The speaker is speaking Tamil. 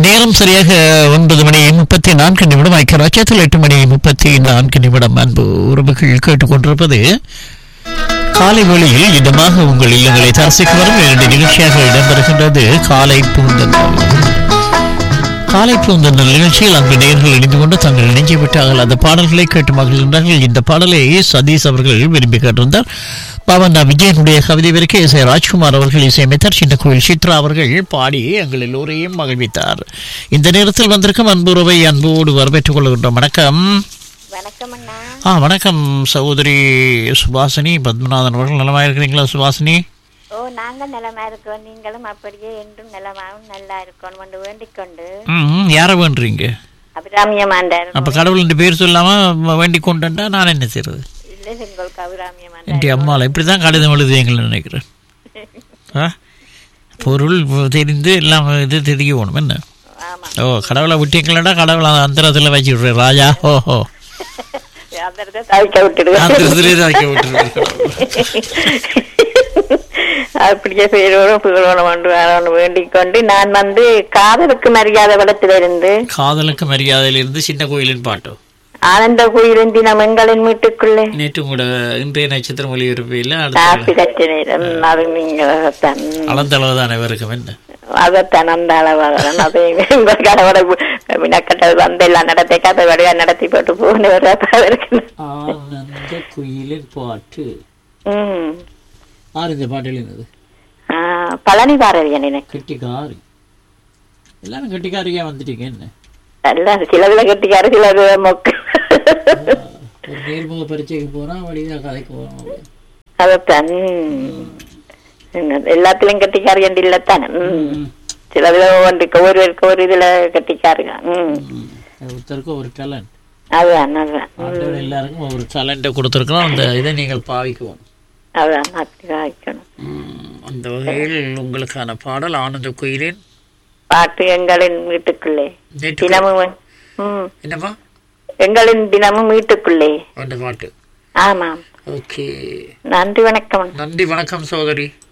நேரம் சரியாக ஒன்பது மணி முப்பத்தி நான்கு நிமிடம் ஐக்கியராஜ்யத்தில் எட்டு மணி முப்பத்தி நான்கு நிமிடம் அன்பு உறவுகள் கேட்டுக்கொண்டிருப்பது காலை வேளையில் இதமாக உங்கள் இல்லங்களை தரிசிக்க வரும் இரண்டு நிகழ்ச்சியாக இடம்பெறுகின்றது காலை பூந்தன்றல் காலை பூந்தன்றல் நிகழ்ச்சியில் அங்கு நேர்கள் இணைந்து கொண்டு தங்கள் நெஞ்சை விட்டு அகலாத பாடல்களை கேட்டு மகிழ்கின்றார்கள் இந்த பாடலை சதீஷ் அவர்கள் விரும்பி கேட்டிருந்தார் பாவண்ணா விஜயனுடைய கவிதை வரைக்கும் இசை ராஜ்குமார் அவர்கள் இசையமைத்தார் சின்ன கோயில் சித்ரா அவர்கள் பாடி எங்கள் எல்லோரையும் மகிழ்வித்தார் இந்த நேரத்தில் வந்திருக்கும் அன்புறவை அன்போடு வரவேற்றுக் கொள்கின்றோம் வணக்கம் வணக்கம் அண்ணா ஆ வணக்கம் சகோதரி சுபாசினி பத்மநாதன் அவர்கள் நலமாக இருக்கிறீங்களா சுபாசினி ஓ நாங்கள் நலமா இருக்கோம் நீங்களும் அப்படியே என்றும் நலமாகவும் நல்லா இருக்கணும் என்று வேண்டிக் கொண்டு ம் யாரை வேண்டுறீங்க அபிராமியமாண்டார் அப்போ கடவுள் ரெண்டு பேர் சொல்லாமல் வேண்டிக் கொண்டேன்டா நான் என்ன செய்யறது இல்லை உங்களுக்கு அபிராமியமாண்டார் என் அம்மாவில் இப்படி தான் கடிதம் எழுதுவீங்கள்னு நினைக்கிறேன் ஆ பொருள் தெரிந்து எல்லாம் இது தெரிய வேணும் என்ன ஆமா ஓ கடவுளை விட்டீங்களா கடவுளை அந்தரத்தில் வச்சு விட்றேன் ராஜா ஓஹோ அந்த இடத்த தவிக்க விட்டுடுவேன் அந்தரத்திலே தான் வைக்க விட்டுருவேன் அப்படியே பேரோடும் புகழோடும் ஒன்று வரணும் வேண்டிக் கொண்டு நான் வந்து காதலுக்கு மரியாதை வளத்திலிருந்து காதலுக்கு மரியாதையிலிருந்து சின்ன கோயிலின் பாட்டு ஆனந்த கோயிலின் தினம் எங்களின் வீட்டுக்குள்ளே நேற்று கூட இன்றைய நட்சத்திரம் ஒளிபரப்பில் அடுத்த காப்பி கட்சி நேரம் அது நீங்கள் தன் அளந்தளவு தான் அனைவருக்கும் என்ன அதைத்தான் அந்த அளவாக அதை உங்கள் கடவுளை வினக்கட்டது வந்து எல்லாம் நடத்தி கதை வழியா நடத்தி போட்டு போனவர் இருக்கு ஆனந்த குயிலின் பாட்டு ம் ஆறு இந்த பாட்டு எழுதினது ஆ, பழனி பாரதியன் எனக்கு கெட்டிக்காரி எல்லாரும் கெட்டிக்காரியா வந்துட்டீங்க என்ன எல்லாம் சிலதுல கட்டிக்காரு சிலது மொக்கு ஒரு நேர்முக பரீட்சைக்கு போறோம் வழியாக கதைக்கு போறோம் அதைத்தான் ம். என்ன, எல்லாத்துலயும் கட்டிக்காரு என்று இல்லத்தானே ம். சிலதுல ஒன்றுக்கு ஒருவருக்கு ஒரு இதுல கட்டிக்காருங்க ம் ஒருத்தருக்கும் ஒரு டேலண்ட் அதுதான் அதுதான் ஆண்டவர் எல்லாருக்கும் ஒரு டேலண்ட்டை கொடுத்துருக்கோம் அந்த இதை நீங்கள் பாவிக்குவோம் அதுதான் அப்படி வைக்கணும் அந்த வகையில் உங்களுக்கான பாடல் ஆனந்த குயிலின் பாட்டு எங்களின் வீட்டுக்குள்ளே நேற்று தினமும் ம் என்னப்பா எங்களின் தினமும் வீட்டுக்குள்ளே அந்த பாட்டு ஆமாம் ஓகே நன்றி வணக்கம் நன்றி வணக்கம் சகோதரி